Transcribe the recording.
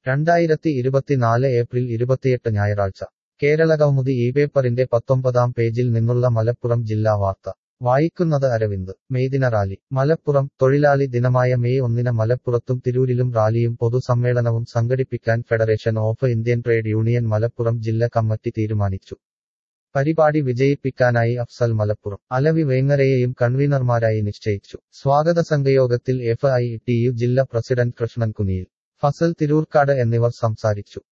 രണ്ടായിരത്തി ഇരുപത്തിനാല് ഏപ്രിൽ ഇരുപത്തിയെട്ട് ഞായറാഴ്ച കേരള കൗമുദി ഈ പേപ്പറിന്റെ പത്തൊമ്പതാം പേജിൽ നിന്നുള്ള മലപ്പുറം ജില്ലാ വാർത്ത വായിക്കുന്നത് അരവിന്ദ് മെയ്ദിന റാലി മലപ്പുറം തൊഴിലാളി ദിനമായ മെയ് ഒന്നിന് മലപ്പുറത്തും തിരൂരിലും റാലിയും പൊതുസമ്മേളനവും സംഘടിപ്പിക്കാൻ federation of Indian trade union Malappuram ജില്ലാ കമ്മിറ്റി തീരുമാനിച്ചു പരിപാടി വിജയിപ്പിക്കാനായി അഫ്സൽ മലപ്പുറം അലവി വേങ്ങരയെയും കൺവീനർമാരായി നിശ്ചയിച്ചു സ്വാഗത സംഘയോഗത്തിൽ എഫ് ഐ ടി യു ജില്ലാ പ്രസിഡന്റ് കൃഷ്ണൻ കുനിയിൽ ഫസൽ തിരൂർക്കാട് എന്നിവർ സംസാരിച്ചു